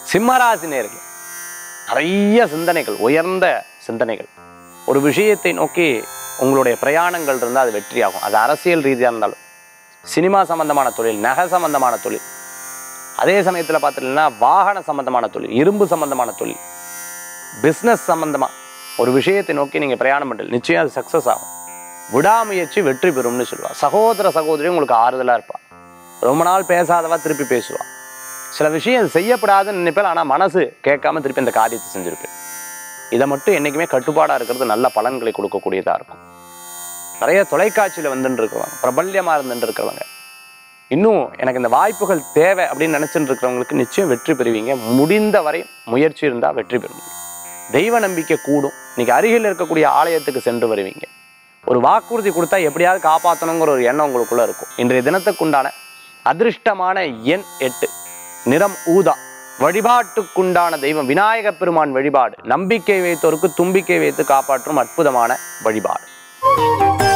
சிம்மராசி நேர்கள் நிறைய சிந்தனைகள் உயர்ந்த சிந்தனைகள் ஒரு விஷயத்தை நோக்கி உங்களுடைய பிரயாணங்கள் இருந்தால் அது வெற்றியாகும் அது அரசியல் ரீதியாக இருந்தாலும் சினிமா சம்பந்தமான தொழில் நகை சம்பந்தமான தொழில் அதே சமயத்தில் பார்த்துட்டீங்கன்னா வாகன சம்பந்தமான தொழில் இரும்பு சம்பந்தமான தொழில் பிஸ்னஸ் சம்பந்தமாக ஒரு விஷயத்தை நோக்கி நீங்கள் பிரயாணம் பண்ணுறது நிச்சயம் அது சக்ஸஸ் ஆகும் விடாமுயற்சி வெற்றி பெறும்னு சொல்லுவா சகோதர சகோதரி உங்களுக்கு ஆறுதலாக இருப்பா ரொம்ப நாள் பேசாதவா திருப்பி பேசுவா சில விஷயம் இது செய்யப்படாதுன்னு நினைப்பேன் ஆனால் மனசு கேட்காம திருப்பி இந்த காரியத்தை செஞ்சிருப்பேன் இதை மட்டும் என்றைக்குமே கட்டுப்பாடாக இருக்கிறது நல்ல பலன்களை கொடுக்கக்கூடியதாக இருக்கும் நிறைய தொலைக்காட்சியில் வந்துட்டு இருக்கிறவங்க பிரபல்யமாக இருந்துட்டு இருக்கிறவங்க இன்னும் எனக்கு இந்த வாய்ப்புகள் தேவை அப்படின்னு நினச்சிட்டு இருக்கிறவங்களுக்கு நிச்சயம் வெற்றி பெறுவீங்க முடிந்த வரை முயற்சி இருந்தால் வெற்றி பெற முடியும் தெய்வ நம்பிக்கை கூடும் இன்னைக்கு அருகில் இருக்கக்கூடிய ஆலயத்துக்கு சென்று வருவீங்க ஒரு வாக்குறுதி கொடுத்தா எப்படியாவது காப்பாற்றணுங்கிற ஒரு எண்ணம் உங்களுக்குள்ள இருக்கும் இன்றைய தினத்துக்குண்டான அதிர்ஷ்டமான எண் எட்டு நிறம் ஊதா வழிபாட்டுக்குண்டான தெய்வம் விநாயக பெருமான் வழிபாடு நம்பிக்கை வைத்தோருக்கு தும்பிக்கை வைத்து காப்பாற்றும் அற்புதமான வழிபாடு